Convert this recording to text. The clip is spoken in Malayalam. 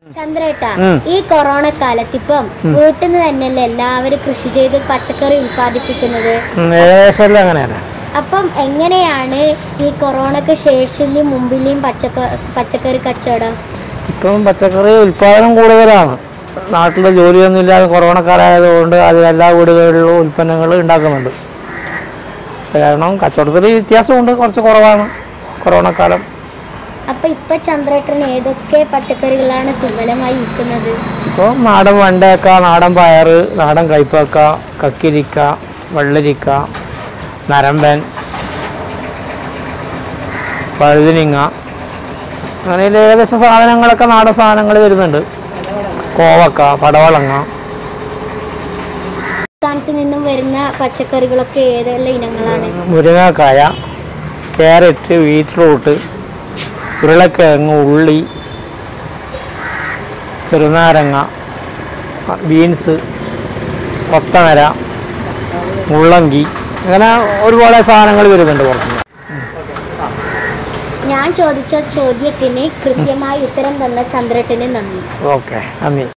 ചന്ദ്രേട്ടാ ഉം. ഈ കൊറോണ കാലത്ത് ഇപ്പം വീട്ടിൽ നിന്ന് തന്നെയല്ലേ എല്ലാവരും കൃഷി ചെയ്ത് പച്ചക്കറി ഉൽപ്പാദിപ്പിക്കുന്നത് ഉം, ഏകദേശം എല്ലാം അങ്ങനെയാണ് അപ്പം എങ്ങനെയാണ് ഈ കൊറോണക്ക് ശേഷവും മുമ്പിലെയും പച്ചക്കറി പച്ചക്കറി കച്ചവടം ഇപ്പം പച്ചക്കറി ഉൽപ്പാദനം കൂടുതലാണ് നാട്ടിൽ ജോലിയൊന്നും ഇല്ലാതെ കൊറോണ കാലമായതുകൊണ്ട് അത് എല്ലാ വീടുകളിലും ഉൽപ്പന്നങ്ങൾ ഉണ്ടാക്കുന്നുണ്ട് അത് കാരണം കച്ചവടത്തിൽ വ്യത്യാസമുണ്ട് കുറച്ച് കുറവാണ് കൊറോണ കാലം അപ്പൊ ഇപ്പൊ ചന്ദ്രേട്ടൻ ഏതൊക്കെ പച്ചക്കറികളാണ് സുലഭമായി വിൽക്കുന്നത് ഇപ്പോൾ നാടൻ വെണ്ടയ്ക്ക നാടൻ പയർ നാടൻ കയ്പക്ക കക്കിരിക്ക വെള്ളരിക്ക നരമ്പൻ വഴുതിനിങ്ങ അങ്ങനെ ഏകദേശം സാധനങ്ങളൊക്കെ നാടൻ സാധനങ്ങൾ വരുന്നുണ്ട് കോവക്ക പടവളങ്ങ സംസ്ഥാനത്ത് നിന്നും വരുന്ന പച്ചക്കറികളൊക്കെ ഏതെല്ലാം ഇനങ്ങളാണ് മുരിങ്ങക്കായ ക്യാരറ്റ് ബീറ്റ്റൂട്ട് ഉരുളക്കിഴങ്ങ് ഉള്ളി ചെറുനാരങ്ങ ബീൻസ് കൊത്തമര മുള്ളങ്കി അങ്ങനെ ഒരുപാട് സാധനങ്ങൾ വരുന്നുണ്ട് പുറത്തുനിന്ന് ഞാൻ ചോദിച്ച ചോദ്യത്തിന് കൃത്യമായി ഉത്തരം തന്ന ചന്ദ്രേട്ടന് നന്ദി ഓക്കെ നന്ദി